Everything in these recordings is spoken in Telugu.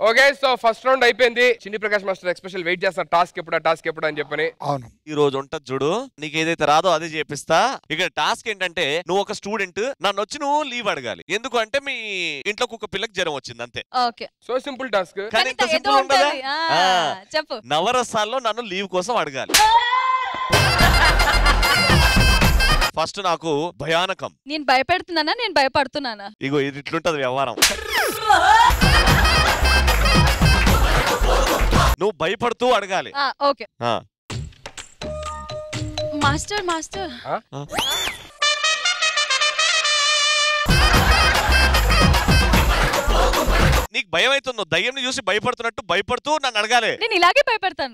ఓకే సో ఫస్ట్ రౌండ్ అయిపోయింది Chinni Prakash master special wait చేస్తారు టాస్క్ ఎప్పుడు టాస్క్ ఎప్పుడు అని చెప్పని అవును ఈ రోజు ఉంటది చూడు నీకు ఏదైతే రాదో అదే చేపిస్తా ఇక్కడ టాస్క్ ఏంటంటే నువ్వు ఒక స్టూడెంట్ నన్ను వచ్చి నువ్వు లీవ్ అడగాలి ఎందుకు అంటే మీ ఇంట్లో కుక్క పిల్లకి జ్వరం వచ్చింది అంతే ఓకే సో సింపుల్ టాస్క్ కానీ ఇంత ఏదో సింపుల్ ఉండదా ఉంటది. ఆ, ఆ. చెప్పు నవరసాల్లో నన్ను లీవ్ కోసం అడగాలి ఫస్ట్ నాకు భయానకం నేను భయపెడుతున్నానా నేను భయపడుతున్నానా ఇగో ఇది ఇట్లుంటది వ్యవహారం నువ్వు భయపడుతూ అడగాలి ఆ, ఓకే ఆ. మాస్టర్ మాస్టర్ నీకు భయం అవుతుంది నువ్వు దయ్యంని చూసి భయపడుతున్నట్టు భయపడుతూ నన్ను అడగాలి నేను ఇలాగే భయపెడతాను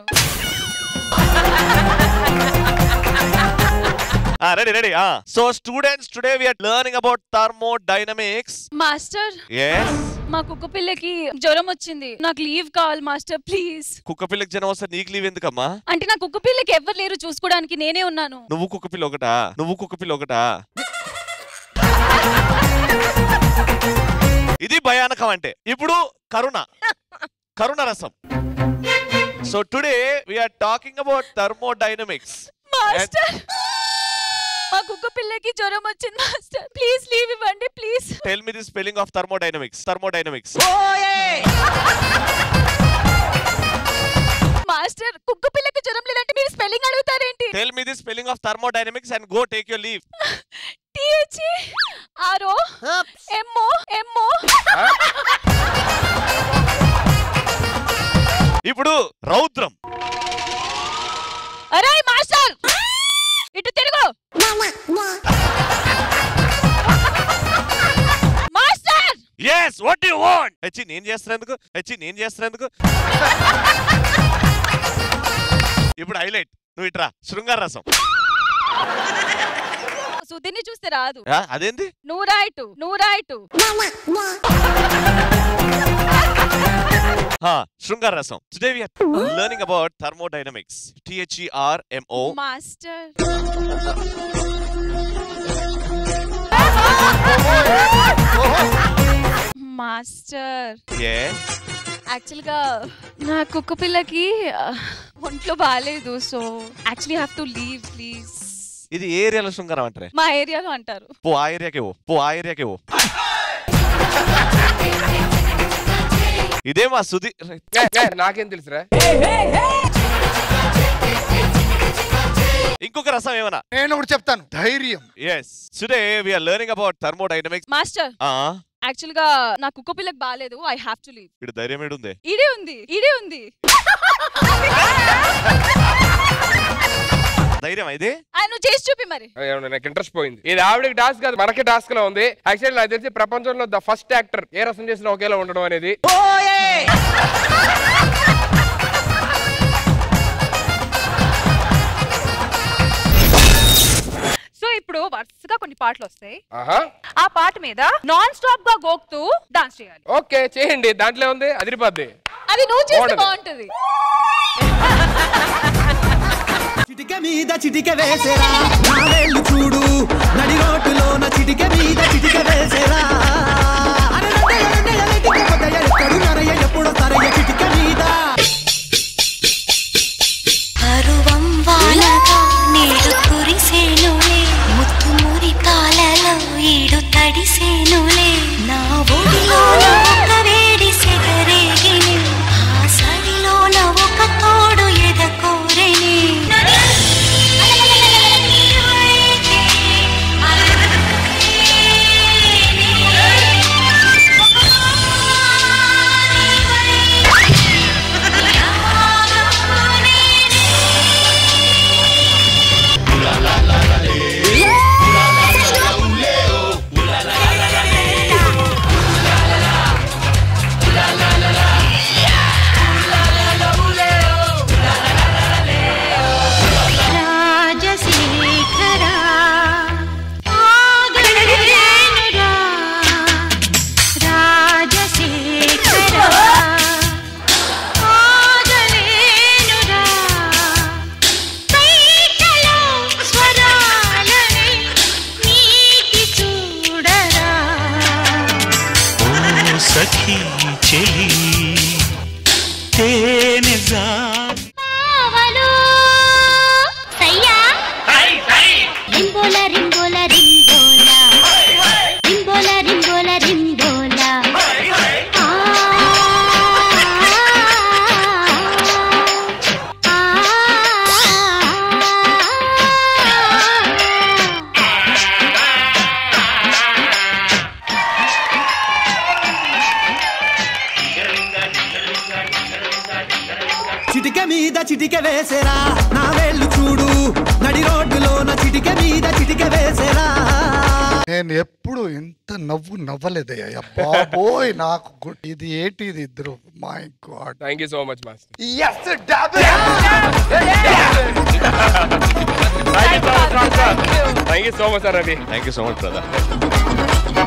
ready ready so students today we are learning about thermodynamics master yes మా కుక్క పిల్లకి జ్వరం వచ్చింది నాకు లీవ్ కావాలి మాస్టర్ ప్లీజ్ కుక్క పిల్లకి జనం వస్తే నీకు లీవ్ ఎందుకమ్మా అంటే నా కుక్క పిల్లకి ఎవరు లేరు చూసుకోవడానికి నేనే ఉన్నాను నువ్వు కుక్క పిల్ల ఒకటా నువ్వు కుక్క పిల్ల ఒకటా ఇది భయానకం అంటే ఇప్పుడు కరుణ కరుణ రసం so today we are talking about thermodynamics master మా కుక్క పిల్లకి జ్వరం వచ్చింది మాస్టర్ ప్లీజ్ లీవ్ ఇవ్వండి please tell me the spelling of thermodynamics thermodynamics master కుక్క పిల్లకి జ్వరం లేదంటే మీరు స్పెల్లింగ్ అడుగుతారేంటి tell me the spelling of thermodynamics and go take your leave T H R O M O M O ఇప్పుడు రౌద్రం అరే మాస్టర్ ఇటు తిరుగు master yes what you want హెచ్చి నేను చేస్తున్నందుకు హెచ్చి నేను చేస్తున్నందుకు ఇప్పుడు హైలైట్ నువ్వు ఇట్రా శృంగార రసం సుధీర్ని చూస్తే రాదు ఆ, అదేంది నువ్వు రాయిటు నువ్వు రాయిటు హా శృంగార రసం today we are learning about thermodynamics T H E R M O master master yes actual గా నా కుక్క పిల్లకి ఆ, ఒంట్లో బాగాలేదు so actually have to leave please ఇది ఏ ఏరియాలో శృంగారం అంటారే మా ఏరియాలో అంటారు పో ఆ ఏరియాకే పో పో ఆ ఏరియాకే పో ఇదే మా సుధీ ఏ, ఏ, నాకేం తెలుసురా ఇంకొక రసం ఏమన్నా నేను ఒకటి చెప్తాను ధైర్యం yes today we are learning about thermodynamics master ఆ యాక్చువల్ గా నా కుక్క పిల్లకి బాగాలేదు ఐ హ్యావ్ టు లీవ్ ఇక్కడ ధైర్యం ఏడుంది ఇడే ఉంది ఇడే ఉంది ధైర్యం ఇది ఆ, నువ్వు చేసి చూపి మరి ఏమన్నా నాకు ఇంట్రెస్ట్ పోయింది ఇది ఆవిడకి టాస్క్ కాదు మనకే టాస్క్ లో ఉంది యాక్చువల్లీ నాకు తెలిసి ప్రపంచంలో ద ఫస్ట్ యాక్టర్ ఏ రసం చేసినా ఒకేలా ఉండడం అనేది సో ఇప్పుడు వరుసగా కొన్ని పాటలు వస్తాయి ఆహా ఆ పాట మీద నాన్ స్టాప్ గా గోక్తూ డాన్స్ చేయాలి ఓకే చేయండి దాంట్లో ఉంది అదిరిపోద్ది అది నువ్వు చేస్తే బాగుంటది. బాగుంటది చిటిక మీద చిటిక వేసేరా నా వేళ్ళు చూడు నడి రోడ్డులోన చిటిక మీద చిటిక వేసేరా అరెరెడ్డె, ఎరెడ్డె, ఎరెడ్డికి పొద్దె, ఎక్కడు నరయ్య, ఎప్పుడో తరయ్య చిటిక మీద పరువం వానగా నేడు కురిసేనులే ముత్తు మురి కాలలో ఈడు తడిసేనులే నా ఒడిలోన ఒక వేడి సెగరేగిని ఆ సడిలోన ఒక తోడు ఎదకోరెని చిటిక మీద చిటిక వేసేరా నా వేళ్ళు చూడు నడి రోడ్డులోన చిటిక మీద చిటిక వేసేరా నేను ఎప్పుడు ఇంత నవ్వు నవ్వలేదయ్యా బాబోయ్ నాకు గు- ఇది ఏంటి ఇది ఇద్దరు my God thank you so much master yes double thank you so much sir Ravi thank you so much brother